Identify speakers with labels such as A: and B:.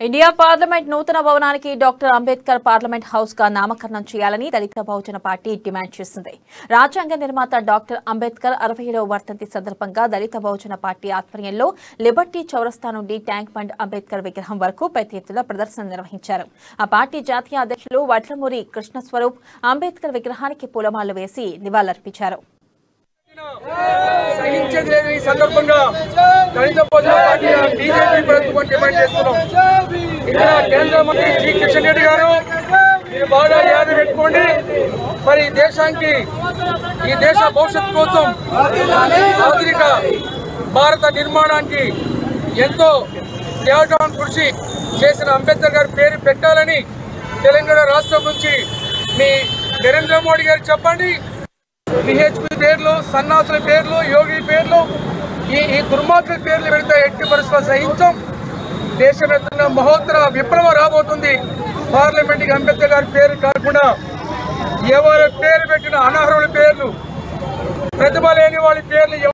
A: India parliament నూతన భవనానికి doctor Ambedkar parliament house గా నామకరణం చేయాలని దళిత బహుజన పార్టీ డిమాండ్ చేసింది రాజ్యాంగ నిర్మాత డాక్టర్ అంబేద్కర్ అరవై ఏడవ వర్ధంతి సందర్భంగా దళిత బహుజన పార్టీ ఆధ్వర్యంలో లిబర్టీ చౌరస్తా నుండి ట్యాంక్ బండ్ అంబేద్కర్ విగ్రహం వరకు పెద్ద ఎత్తున ప్రదర్శన నిర్వహించారు ఆ పార్టీ జాతీయ అధ్యక్షులు వడ్లమూరి కృష్ణస్వరూప్ అంబేద్కర్ విగ్రహానికి పూలమాలలు వేసి నివాళులర్పించారు
B: సహించేది లేదు ఈ సందర్భంగా దళిత భోజన పార్టీ బీజేపీ ప్రభుత్వం డిమాండ్ చేస్తున్నాం ఇక్కడ కేంద్ర మంత్రి జి కిషన్ రెడ్డి గారు మీరు బాగా యాద పెట్టుకోండి మరి ఈ దేశానికి ఈ దేశ భవిష్యత్తు కోసం ఆధునిక భారత నిర్మాణానికి ఎంతో త్యాగం కృషి చేసిన అంబేద్కర్ గారి పేరు పెట్టాలని తెలంగాణ రాష్ట్రం నుంచి మీ నరేంద్ర మోడీ గారు చెప్పండి విహెచ్పి పేర్లు సన్నాసుల పేర్లు యోగి పేర్లు ఈ ఈ దుర్మార్గుల పేర్లు పెడితే ఎట్టి పరిస్థితుల్లో సహించం దేశవ్యాప్తంగా మహోత్తర విప్లవం రాబోతుంది పార్లమెంట్కి అంబేద్కర్ గారి పేరు కాకుండా ఎవరి పేరు పెట్టిన అనర్హుల పేర్లు ప్రతిభ లేని వాళ్ళ పేర్లు